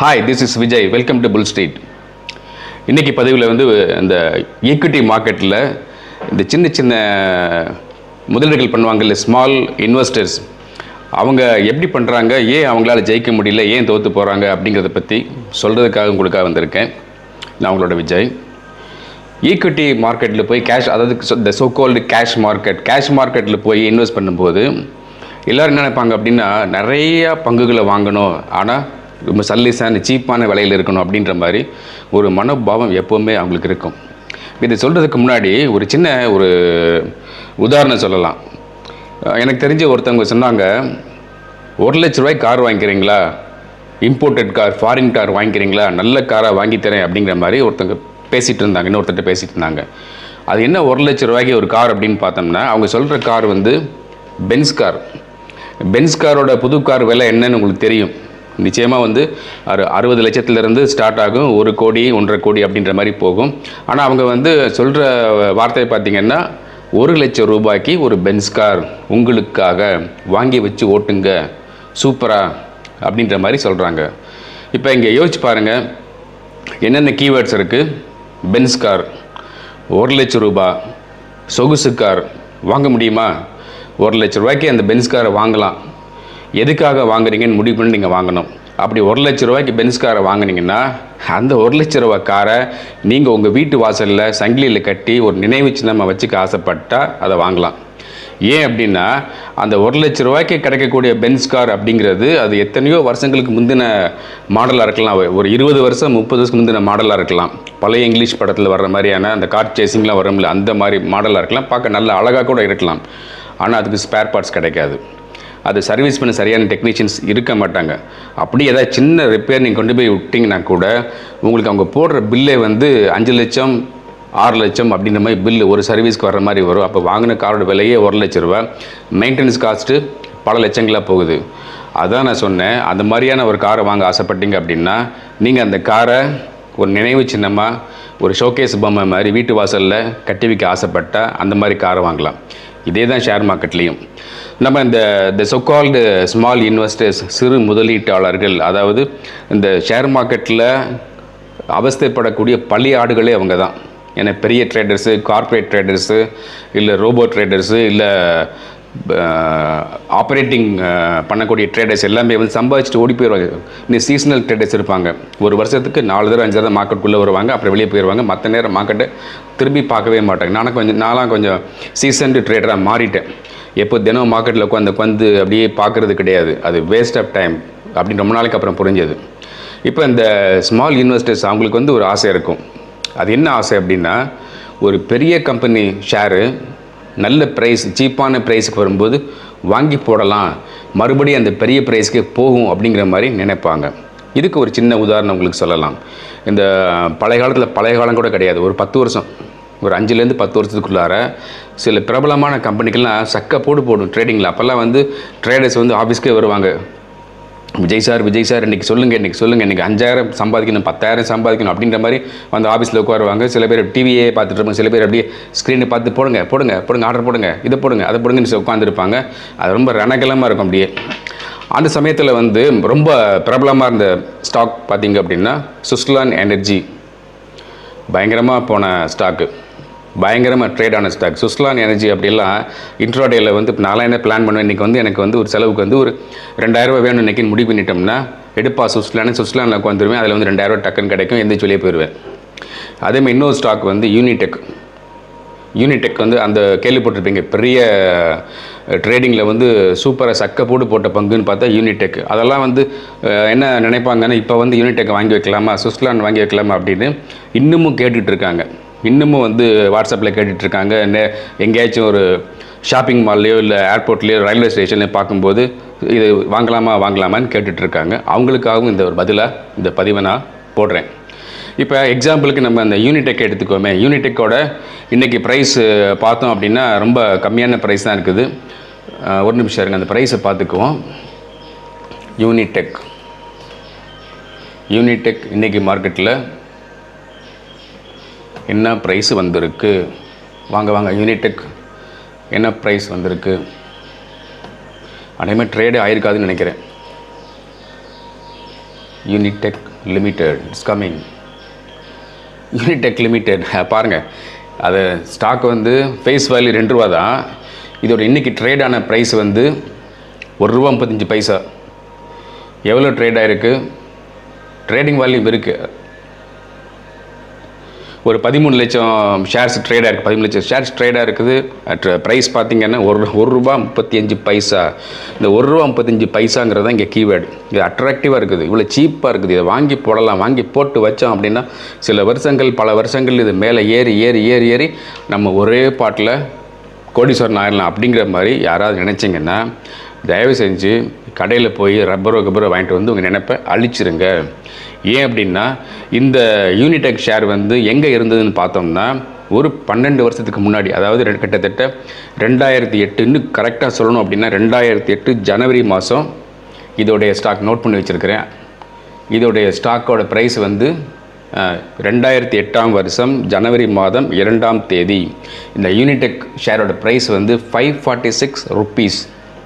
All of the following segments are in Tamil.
Hi this is Vijay welcome to Bull Street இன்றைக்கி பதிவில் வந்து இந்த ஈக்விட்டி மார்க்கெட்டில் இந்த சின்ன சின்ன முதலீடுகள் பண்ணுவாங்கல்ல ஸ்மால் இன்வெஸ்டர்ஸ் அவங்க எப்படி பண்ணுறாங்க ஏன் அவங்களால ஜெயிக்க முடியல ஏன் தோற்று போகிறாங்க அப்படிங்கிறத பற்றி சொல்கிறதுக்காக உங்களுக்காக வந்திருக்கேன் நான் உங்களோட விஜய் ஈக்விட்டி மார்க்கெட்டில் போய் கேஷ் அதாவது இந்த சோகோல்டு கேஷ் மார்க்கெட் கேஷ் மார்க்கெட்டில் போய் இன்வெஸ்ட் பண்ணும்போது எல்லோரும் என்ன நினைப்பாங்க அப்படின்னா நிறைய பங்குகளை வாங்கணும் ஆனால் ரொம்ப சல்லிசான சீப்பான விலையில் இருக்கணும் அப்படின்ற மாதிரி ஒரு மனோபாவம் எப்போவுமே அவங்களுக்கு இருக்கும் இதை சொல்கிறதுக்கு முன்னாடி ஒரு சின்ன ஒரு உதாரணம் சொல்லலாம் அஹ் எனக்கு தெரிஞ்ச ஒருத்தவங்க சொன்னாங்க ஒரு லட்ச ரூபாய் கார் வாங்கிக்கிறீங்களா இம்போர்ட்டட் கார் ஃபாரின் கார் வாங்கிக்கிறீங்களா நல்ல காராக வாங்கி தரேன் அப்படிங்கிற மாதிரி ஒருத்தங்க பேசிகிட்டு இருந்தாங்க இன்னொருத்தர்கிட்ட பேசிகிட்டு இருந்தாங்க அது என்ன ஒரு லட்ச ரூபாய்க்கு ஒரு கார் அப்படின்னு பார்த்தோம்னா அவங்க சொல்கிற கார் வந்து பென்ஸ் கார் பென்ஸ் காரோட புது கார் விலை என்னன்னு உங்களுக்கு தெரியும் நிச்சயமாக வந்து அறு அறுபது லட்சத்துலேருந்து ஸ்டார்ட் ஆகும் ஒரு கோடி ஒன்றரை கோடி அப்படின்ற மாதிரி போகும் ஆனால் அவங்க வந்து சொல்கிற வார்த்தையை பார்த்தீங்கன்னா ஒரு லட்சம் ரூபாய்க்கு ஒரு பென்ஸ் கார் உங்களுக்காக வாங்கி வச்சு ஓட்டுங்க சூப்பரா அப்படின்ற மாதிரி சொல்கிறாங்க இப்போ இங்கே யோசிச்சு பாருங்கள் என்னென்ன கீவேர்ட்ஸ் இருக்குது பென்ஸ் கார் ஒரு லட்சம் ரூபாய் சொகுசு கார் வாங்க முடியுமா ஒரு லட்ச ரூபாய்க்கு அந்த பென்ஸ் காரை வாங்கலாம் எதுக்காக வாங்குறீங்கன்னு முடிவு பண்ணி நீங்கள் வாங்கணும் அப்படி ஒரு லட்ச ரூபாய்க்கு பென்ஸ் காரை வாங்குனீங்கன்னா அந்த ஒரு லட்ச ரூபாய் காரை நீங்கள் உங்கள் வீட்டு வாசலில் சங்கிலியில் கட்டி ஒரு நினைவு சின்னமாக வச்சுக்க ஆசைப்பட்டால் அதை வாங்கலாம் ஏன் அப்படின்னா அந்த ஒரு லட்ச ரூபாய்க்கு கிடைக்கக்கூடிய பென்ஸ் கார் அப்படிங்கிறது அது எத்தனையோ வருஷங்களுக்கு முந்தின மாடலாக இருக்கலாம் ஒரு இருபது வருஷம் முப்பது வருஷம் முந்தின மாடலாக இருக்கலாம் பழைய இங்கிலீஷ் படத்தில் வர்ற மாதிரியான அந்த கார் சேசிங்லாம் வரும்ல அந்த மாதிரி மாடலாக இருக்கலாம் பார்க்க நல்ல அழகாக கூட இருக்கலாம் ஆனால் அதுக்கு ஸ்பேர் பார்ட்ஸ் கிடைக்காது அது சர்வீஸ் பண்ண சரியான டெக்னீஷியன்ஸ் இருக்க மாட்டாங்க அப்படி ஏதாவது சின்ன ரிப்பேர் நீங்கள் கொண்டு போய் விட்டிங்கன்னா கூட உங்களுக்கு அவங்க போடுற பில்லே வந்து அஞ்சு லட்சம் ஆறு லட்சம் அப்படின்ற மாதிரி பில்லு ஒரு சர்வீஸ்க்கு வர்ற மாதிரி வரும் அப்போ வாங்கின காரோட விலையே ஒரு லட்ச ரூபா மெயின்டெனன்ஸ் காஸ்ட்டு பல லட்சங்களாக போகுது அதான் நான் சொன்னேன் அந்த மாதிரியான ஒரு காரை வாங்க ஆசைப்பட்டீங்க அப்படின்னா நீங்கள் அந்த காரை ஒரு நினைவு சின்னமாக ஒரு ஷோகேஸ் பொம்மை மாதிரி வீட்டு வாசலில் கட்டி வைக்க ஆசைப்பட்டால் அந்த மாதிரி காரை வாங்கலாம் இதே தான் ஷேர் மார்க்கெட்லேயும் நம்ம இந்த இந்த சொக்கால்டு ஸ்மால் இன்வெஸ்டர்ஸ் சிறு முதலீட்டாளர்கள் அதாவது இந்த ஷேர் மார்க்கெட்டில் அவஸ்தைப்படக்கூடிய பள்ளி ஆடுகளே அவங்க தான் ஏன்னா பெரிய ட்ரேடர்ஸு கார்ப்பரேட் ட்ரேடர்ஸு இல்லை ரோபோ ட்ரேடர்ஸு இல்லை ஆப்ரேட்டிங் பண்ணக்கூடிய ட்ரேடர்ஸ் எல்லாமே வந்து சம்பாதிச்சுட்டு ஓடி போயிடுவாங்க இன்னும் சீசனல் ட்ரேடர்ஸ் இருப்பாங்க ஒரு வருஷத்துக்கு நாலு தடவை அஞ்சு தடவை மார்க்கெட்டுக்குள்ளே வருவாங்க அப்புறம் வெளியே போயிடுவாங்க மற்ற நேரம் மார்க்கெட்டை திரும்பி பார்க்கவே மாட்டாங்க நானும் கொஞ்சம் நான்லாம் கொஞ்சம் சீசன்டு ட்ரேடராக மாறிட்டேன் எப்போ தினம் மார்க்கெட்டில் உட்காந்து உட்காந்து அப்படியே பார்க்குறது கிடையாது அது வேஸ்ட் ஆஃப் டைம் அப்படின்னு ரொம்ப நாளைக்கு அப்புறம் புரிஞ்சது இப்போ இந்த ஸ்மால் இன்வெஸ்டர்ஸ் அவங்களுக்கு வந்து ஒரு ஆசை இருக்கும் அது என்ன ஆசை அப்படின்னா ஒரு பெரிய கம்பெனி ஷேரு நல்ல ப்ரைஸ் சீப்பான ப்ரைஸுக்கு வரும்போது வாங்கி போடலாம் மறுபடியும் அந்த பெரிய ப்ரைஸ்க்கு போகும் அப்படிங்கிற மாதிரி நினைப்பாங்க இதுக்கு ஒரு சின்ன உதாரணம் உங்களுக்கு சொல்லலாம் இந்த பழைய காலத்தில் பழைய காலம் கூட கிடையாது ஒரு பத்து வருஷம் ஒரு அஞ்சுலேருந்து பத்து வருஷத்துக்குள்ளார சில பிரபலமான கம்பெனிக்கெல்லாம் சக்க போடு போடும் ட்ரேடிங்கில் அப்போல்லாம் வந்து ட்ரேடர்ஸ் வந்து ஆஃபீஸ்க்கே வருவாங்க விஜய் சார் விஜய் சார் இன்றைக்கி சொல்லுங்கள் இன்றைக்கி சொல்லுங்கள் இன்றைக்கி அஞ்சாயிரம் சம்பாதிக்கணும் பத்தாயிரம் சம்பாதிக்கணும் அப்படின்ற மாதிரி வந்து ஆஃபீஸில் உட்காருவாங்க சில பேர் டிவியே பார்த்துட்டு இருப்பாங்க சில பேர் அப்படியே ஸ்க்ரீனை பார்த்து போடுங்க போடுங்க போடுங்க ஆர்டர் போடுங்க இதை போடுங்க அதை போடுங்கன்னு உட்காந்துருப்பாங்க அது ரொம்ப ரணகலமாக இருக்கும் அப்படியே அந்த சமயத்தில் வந்து ரொம்ப பிரபலமாக இருந்த ஸ்டாக் பார்த்தீங்க அப்படின்னா சுஸ்லான் எனர்ஜி பயங்கரமாக போன ஸ்டாக்கு பயங்கரமாக ட்ரேட் ஆன ஸ்டாக் சுஸ்லான் எனர்ஜி அப்படிலாம் இன்ட்ராடேயில் வந்து இப்போ நாலாம் என்ன பிளான் பண்ணுவேன் இன்றைக்கி வந்து எனக்கு வந்து ஒரு செலவுக்கு வந்து ஒரு ரெண்டாயிரரூபா வேணும் இன்றைக்கி முடிவு பண்ணிட்டோம்னா எடுப்பா சுஸ்லான்னு சுஸ்லானில் உட்காந்துருவேன் அதில் வந்து ரெண்டாயிரரூவா டக்குன்னு கிடைக்கும் எந்த சொல்லியே போயிடுவேன் அதேமாதிரி இன்னொரு ஸ்டாக் வந்து யூனிடெக் யூனிடெக் வந்து அந்த கேள்விப்பட்டிருப்பீங்க பெரிய ட்ரேடிங்கில் வந்து சூப்பராக சக்க போட்டு போட்ட பங்குன்னு பார்த்தா யூனிடெக் அதெல்லாம் வந்து அஹ், என்ன நினைப்பாங்கன்னா இப்போ வந்து யூனிடெக் வாங்கி வைக்கலாமா சுஸ்லான் வாங்கி வைக்கலாமா அப்படின்னு இன்னமும் கேட்டுட்டு இருக்காங்க இன்னமும் வந்து வாட்ஸ்அப்பில் கேட்டுட்டு இருக்காங்க நே- எங்கேயாச்சும் ஒரு ஷாப்பிங் மால்லையோ இல்லை ஏர்போர்ட்லேயோ ரயில்வே ஸ்டேஷன்லையோ பார்க்கும்போது இது வாங்கலாமா வாங்கலாமான்னு கேட்டுட்டு இருக்காங்க அவங்களுக்காகவும் இந்த ஒரு பதிலாக இந்த பதிவை நான் போடுறேன் இப்போ எக்ஸாம்பிளுக்கு நம்ம அந்த யூனிடெக் எடுத்துக்கோமே யூனிடெக்கோட இன்றைக்கி ப்ரைஸ் பார்த்தோம் அப்படின்னா ரொம்ப கம்மியான ப்ரைஸ் தான் இருக்குது அஹ், ஒரு நிமிஷம் இருங்க அந்த ப்ரைஸை பார்த்துக்குவோம் யூனிடெக் யூனிடெக் இன்றைக்கி மார்க்கெட்டில் என்ன ப்ரைஸ் வந்திருக்கு வாங்க வாங்க யூனிடெக் என்ன ப்ரைஸ் வந்திருக்கு அதேமாதிரி ட்ரேடே ஆயிருக்காதுன்னு நினைக்கிறேன் Unitech Limited it's coming Unitech Limited பாருங்கள் அது ஸ்டாக் வந்து ஃபேஸ் வேல்யூ ரெண்டு ரூபா தான் இதோட இன்றைக்கி ட்ரேட் ஆன ப்ரைஸ் வந்து ஒரு ரூபா முப்பத்தஞ்சு பைசா எவ்வளோ ட்ரேட் ஆகிருக்கு ட்ரேடிங் வேல்யூ இருக்குது ஒரு பதிமூணு லட்சம் ஷேர்ஸ் ட்ரேடாக இருக்குது பதிமூணு லட்சம் ஷேர்ஸ் ட்ரேடாக இருக்குது ப்ரைஸ் பார்த்தீங்கன்னா ஒரு ஒரு ரூபா முப்பத்தி அஞ்சு பைசா இந்த ஒரு ரூபா முப்பத்தஞ்சு பைசாங்கிறது தான் இங்கே கீவேர்டு இது அட்ராக்டிவாக இருக்குது இவ்வளோ சீப்பாக இருக்குது இதை வாங்கி போடலாம் வாங்கி போட்டு வச்சோம் அப்படின்னா சில வருஷங்கள் பல வருஷங்கள் இது மேலே ஏறி ஏறி ஏறி ஏறி நம்ம ஒரே பாட்டில் கோடீஸ்வரன் ஆயிடலாம் அப்படிங்கிற மாதிரி யாராவது நினச்சிங்கன்னா தயவு செஞ்சு கடையில் போய் ரப்பரோ கப்பரோ வாங்கிட்டு வந்து உங்கள் நினைப்பை அழிச்சிருங்க ஏன் அப்படின்னா இந்த யூனிடெக் ஷேர் வந்து எங்கே இருந்ததுன்னு பார்த்தோம்னா ஒரு பன்னெண்டு வருஷத்துக்கு முன்னாடி அதாவது ரெ- கிட்டத்தட்ட ரெண்டாயிரத்தி எட்டு இன்னும் கரெக்டாக சொல்லணும் அப்படின்னா ரெண்டாயிரத்தி எட்டு ஜனவரி மாதம் இதோடைய ஸ்டாக் நோட் பண்ணி வச்சுருக்கிறேன் இதோடைய ஸ்டாக்கோட ப்ரைஸ் வந்து அஹ், ரெண்டாயிரத்தி எட்டாம் வருஷம் ஜனவரி மாதம் இரண்டாம் தேதி இந்த யூனிடெக் ஷேரோட ப்ரைஸ் வந்து ஃபைவ் ஃபார்ட்டி சிக்ஸ் ருப்பீஸ்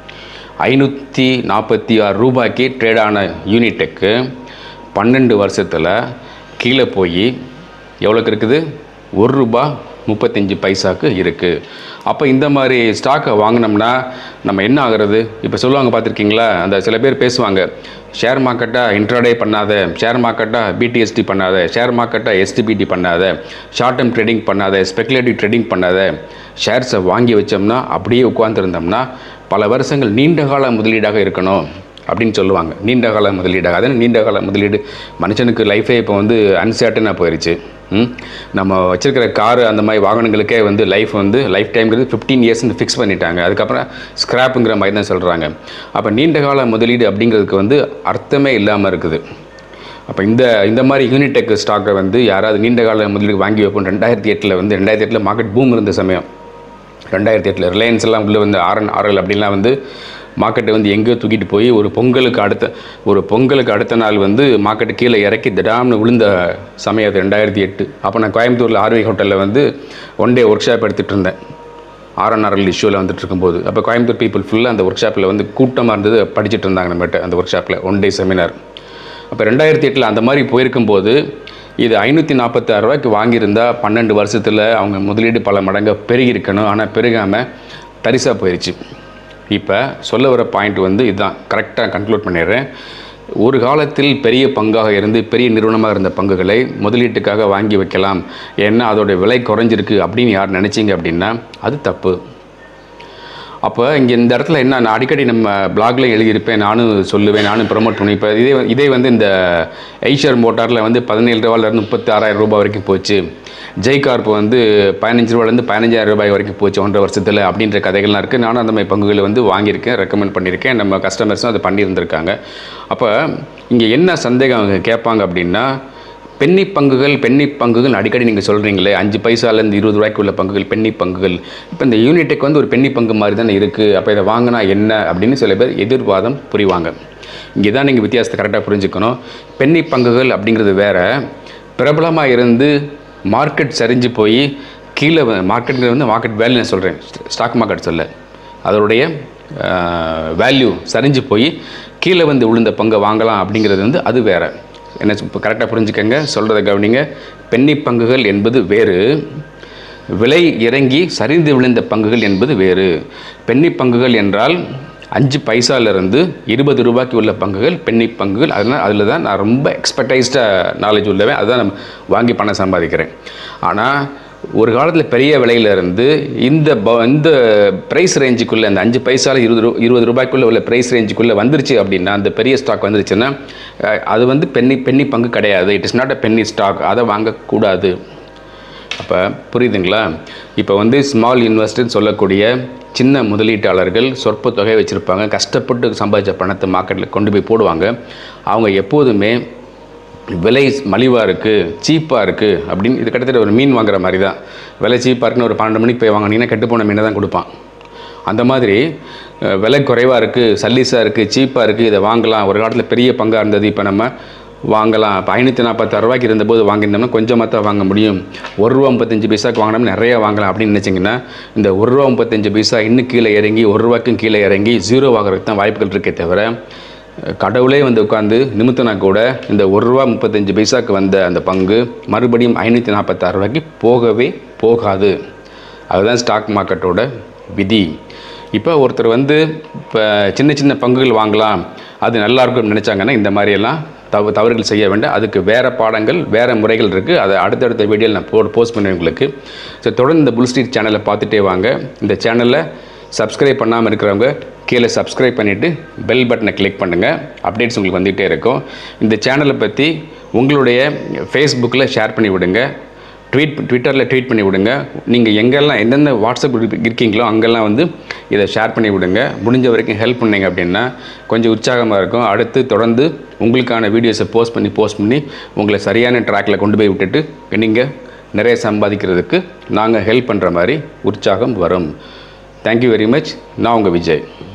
ஐநூற்றி நாற்பத்தி ஆறு ரூபாய்க்கு ட்ரேடான யூனிடெக்கு பன்னெண்டு வருஷத்தில் கீழே போய் எவ்வளோக்கு இருக்குது ஒரு ரூபா முப்பத்தஞ்சு பைசாக்கு இருக்குது அப்போ இந்த மாதிரி ஸ்டாக்கை வாங்கினோம்னா நம்ம என்ன ஆகுறது இப்போ சொல்லுவாங்க பார்த்துருக்கீங்களா அந்த சில பேர் பேசுவாங்க ஷேர் மார்க்கெட்டாக இன்ட்ராடே பண்ணாத ஷேர் மார்க்கெட்டாக பிடிஎஸ்டி பண்ணாத ஷேர் மார்க்கெட்டாக எஸ்டிபிடி பண்ணாத ஷார்ட் டேர்ம் ட்ரேடிங் பண்ணாத ஸ்பெகுலேட்டிவ் ட்ரேடிங் பண்ணாத ஷேர்ஸை வாங்கி வச்சோம்னா அப்படியே உட்காந்துருந்தோம்னா பல வருஷங்கள் நீண்ட கால முதலீடாக இருக்கணும் அப்படின்னு சொல்லுவாங்க நீண்ட கால முதலீடாக அதான் நீண்ட கால முதலீடு மனுஷனுக்கு லைஃபே இப்போ வந்து அன்சர்டனாக போயிடுச்சு ம்? நம்ம வச்சிருக்கிற காரு அந்த மாதிரி வாகனங்களுக்கே வந்து லைஃப் வந்து லைஃப் டைம்ங்கிறது ஃபிஃப்டீன் இயர்ஸ்னு ஃபிக்ஸ் பண்ணிட்டாங்க அதுக்கப்புறம் ஸ்கிராப்புங்கிற மாதிரி தான் சொல்கிறாங்க அப்போ நீண்ட கால முதலீடு அப்படிங்கிறதுக்கு வந்து அர்த்தமே இல்லாமல் இருக்குது அப்போ இந்த இந்த மாதிரி யூனிடெக் ஸ்டாக்கை வந்து யாராவது நீண்ட கால முதலீடு வாங்கி வைப்போம் ரெண்டாயிரத்தி எட்டில் வந்து ரெண்டாயிரத்தி எட்டில் மார்க்கெட் பூம் இருந்த சமயம் ரெண்டாயிரத்தி எட்டில் ரிலையன்ஸ் எல்லாம் உள்ளே வந்து ஆர்என் ஆர்எல் அப்படிலாம் வந்து மார்க்கெட்டை வந்து எங்கேயோ தூக்கிட்டு போய் ஒரு பொங்கலுக்கு அடுத்த ஒரு பொங்கலுக்கு அடுத்த நாள் வந்து மார்க்கெட்டு கீழே இறக்கி திடாம்னு விழுந்த சமயம் அது ரெண்டாயிரத்தி எட்டு அப்போ நான் கோயம்புத்தூரில் ஆர்வி ஹோட்டலில் வந்து ஒன் டே ஒர்க் ஷாப் எடுத்துகிட்டு இருந்தேன் ஆர்என்ஆர்எல் இஷ்யூவில் வந்துட்டு இருக்கும்போது அப்போ கோயம்புத்தூர் பீப்புள் ஃபுல்லாக அந்த ஒர்க் ஷாப்பில் வந்து கூட்டமாக இருந்தது படிச்சுட்டு இருந்தாங்க நம்மகிட்ட அந்த ஒர்க் ஷாப்பில் ஒன் டே செமினார் அப்போ ரெண்டாயிரத்தி எட்டில் அந்த மாதிரி போயிருக்கும்போது இது ஐநூற்றி நாற்பத்தாறு ரூபாய்க்கு வாங்கியிருந்தா பன்னெண்டு வருஷத்தில் அவங்க முதலீடு பல மடங்கு பெருகியிருக்கணும் ஆனால் பெருகாமல் தரிசாக போயிடுச்சு இப்போ சொல்ல வர பாயிண்ட் வந்து இதுதான் கரெக்டாக கன்க்ளூட் பண்ணிடுறேன் ஒரு காலத்தில் பெரிய பங்காக இருந்து பெரிய நிறுவனமாக இருந்த பங்குகளை முதலீட்டுக்காக வாங்கி வைக்கலாம் ஏன்னா அதோடைய விலை குறைஞ்சிருக்கு அப்படின்னு யார் நினச்சிங்க அப்படின்னா அது தப்பு அப்போ இங்கே இந்த இடத்துல என்ன நான் அடிக்கடி நம்ம பிளாக்ல எழுதியிருப்பேன் நானும் சொல்லுவேன் நானும் ப்ரொமோட் பண்ணிப்பேன் இதே இதே வந்து இந்த ஐஷர் மோட்டாரில் வந்து பதினேழு ரூபாயிலேருந்து முப்பத்தி ஆறாயிரம் ரூபாய் வரைக்கும் போச்சு ஜெய்கார்ப் வந்து பதினஞ்சு ரூபாயிலேருந்து பதினஞ்சாயிரம் ரூபாய் வரைக்கும் போச்சு ஒன்றரை வருஷத்தில் அப்படின்ற கதைகள்லாம் இருக்குது நானும் அந்த மாதிரி பங்குகளை வந்து வாங்கியிருக்கேன் ரெக்கமெண்ட் பண்ணியிருக்கேன் நம்ம கஸ்டமர்ஸும் அதை பண்ணியிருந்திருக்காங்க அப்போ இங்கே என்ன சந்தேகம் அவங்க கேட்பாங்க அப்படின்னா பென்னி பங்குகள் பென்னி பங்குகள் அடிக்கடி நீங்கள் சொல்கிறீங்களே அஞ்சு பைசாலேருந்து இருபது ரூபாய்க்கு உள்ள பங்குகள் பென்னி பங்குகள் இப்போ இந்த யூனிடெக் வந்து ஒரு பென்னி பங்கு மாதிரி தானே இருக்குது அப்போ இதை வாங்கினா என்ன அப்படின்னு சில பேர் எதிர்வாதம் புரிவாங்க இங்கே தான் நீங்கள் வித்தியாசத்தை கரெக்டாக புரிஞ்சுக்கணும் பென்னி பங்குகள் அப்படிங்கிறது வேற பிரபலமாக இருந்து மார்க்கெட் சரிஞ்சு போய் கீழே மார்க்கெட்டுங்கிறது வந்து மார்க்கெட் வேல்யூ நான் சொல்கிறேன் ஸ்டாக் மார்க்கெட் சொல்ல அதனுடைய வேல்யூ சரிஞ்சு போய் கீழே வந்து விழுந்த பங்கை வாங்கலாம் அப்படிங்கிறது வந்து அது வேற என்ன இப்போ கரெக்டாக புரிஞ்சுக்கங்க சொல்கிறத கவனிங்க பென்னி பங்குகள் என்பது வேறு விலை இறங்கி சரிந்து விழுந்த பங்குகள் என்பது வேறு பென்னி பங்குகள் என்றால் அஞ்சு பைசாலேருந்து இருபது ரூபாய்க்கு உள்ள பங்குகள் பென்னி பங்குகள் அதனால் அதில் தான் நான் ரொம்ப எக்ஸ்பர்டைஸ்டாக நாலேஜ் உள்ளவன் அதுதான் நான் வாங்கி பணம் சம்பாதிக்கிறேன் ஆனால் ஒரு காலத்தில் பெரிய விலையில இருந்து இந்த ப- இந்த ப்ரைஸ் ரேஞ்சுக்குள்ளே அந்த அஞ்சு பைசால இருபது ரூ இருபது ரூபாய்க்குள்ளே உள்ள ப்ரைஸ் ரேஞ்சுக்குள்ளே வந்துருச்சு அப்படின்னா அந்த பெரிய ஸ்டாக் வந்துருச்சுன்னா அஹ், அது வந்து பென்னி பென்னி பங்கு கிடையாது it is not a penny stock அதை வாங்கக்கூடாது அப்போ புரியுதுங்களா இப்போ வந்து ஸ்மால் இன்வெஸ்டர்னு சொல்லக்கூடிய சின்ன முதலீட்டாளர்கள் சொற்ப தொகை வச்சுருப்பாங்க கஷ்டப்பட்டு சம்பாதிச்ச பணத்தை மார்க்கெட்டில் கொண்டு போய் போடுவாங்க அவங்க எப்போதுமே விலை மலிவாக இருக்குது சீப்பாக இருக்குது அப்படின்னு இது கிட்டத்தட்ட ஒரு மீன் வாங்குற மாதிரி தான் விலை சீப்பாக இருக்குன்னு ஒரு பன்னெண்டு மணிக்கு போய் வாங்கினீங்கன்னா கெட்டுப்போன மீனை தான் கொடுப்பான் அந்த மாதிரி அஹ், விலை குறைவாக இருக்குது சல்லிஸாக இருக்குது சீப்பாக இருக்குது இதை வாங்கலாம் ஒரு காலத்தில் பெரிய பங்காக இருந்தது இப்போ நம்ம வாங்கலாம் இப்போ ஐநூற்றி நாற்பத்தாறு ரூபாய்க்கு இருந்தபோது வாங்கியிருந்தோம்னா கொஞ்சமாக தான் வாங்க முடியும் ஒரு ரூபா முப்பத்தஞ்சு பைசாக்கு வாங்கினோம்னா நிறைய வாங்கலாம் அப்படின்னு நினச்சிங்கன்னா இந்த ஒரு ரூபா முப்பத்தஞ்சு பைசா இன்னும் கீழே இறங்கி ஒரு ரூபாய்க்கும் கீழே இறங்கி ஜீரோ ஆகிறதுக்கு தான் வாய்ப்புகள் இருக்கே தவிர கடவுளே வந்து உட்காந்து நிமித்தினா கூட இந்த ஒரு ரூபா முப்பத்தஞ்சு பைசாக்கு வந்த அந்த பங்கு மறுபடியும் ஐநூற்றி நாற்பத்தாறு ரூபாய்க்கு போகவே போகாது அதுதான் ஸ்டாக் மார்க்கெட்டோட விதி இப்போ ஒருத்தர் வந்து இப்போ சின்ன சின்ன பங்குகள் வாங்கலாம் அது நல்லா இருக்கும்னு நினச்சாங்கன்னா இந்த மாதிரியெல்லாம் தவ தவறுகள் செய்ய வேண்டாம் அதுக்கு வேறு பாடங்கள் வேறு முறைகள் இருக்குது அதை அடுத்தடுத்த வீடியோவில் நான் போ போஸ்ட் பண்ணுவேன் உங்களுக்கு ஸோ தொடர்ந்து இந்த புல் ஸ்ட்ரீட் சேனலை பார்த்துட்டே வாங்க இந்த சேனலில் சப்ஸ்கிரைப் பண்ணாமல் இருக்கிறவங்க கீழே சப்ஸ்கிரைப் பண்ணிவிட்டு பெல் பட்டனை கிளிக் பண்ணுங்கள் அப்டேட்ஸ் உங்களுக்கு வந்துகிட்டே இருக்கும் இந்த சேனலை பற்றி உங்களுடைய ஃபேஸ்புக்கில் ஷேர் பண்ணி விடுங்க ட்வீட் ட்விட்டரில் ட்வீட் பண்ணி விடுங்க நீங்கள் எங்கெல்லாம் எந்தெந்த வாட்ஸ்அப் குரூப் இருக்கீங்களோ அங்கெல்லாம் வந்து இதை ஷேர் பண்ணி விடுங்க முடிஞ்ச வரைக்கும் ஹெல்ப் பண்ணீங்க அப்படின்னா கொஞ்சம் உற்சாகமாக இருக்கும் அடுத்து தொடர்ந்து உங்களுக்கான வீடியோஸை போஸ்ட் பண்ணி போஸ்ட் பண்ணி உங்களை சரியான ட்ராக்கில் கொண்டு போய் விட்டுட்டு நீங்கள் நிறைய சம்பாதிக்கிறதுக்கு நாங்கள் ஹெல்ப் பண்ணுற மாதிரி உற்சாகம் வரும் தேங்க்யூ வெரி மச் நான் உங்கள் விஜய்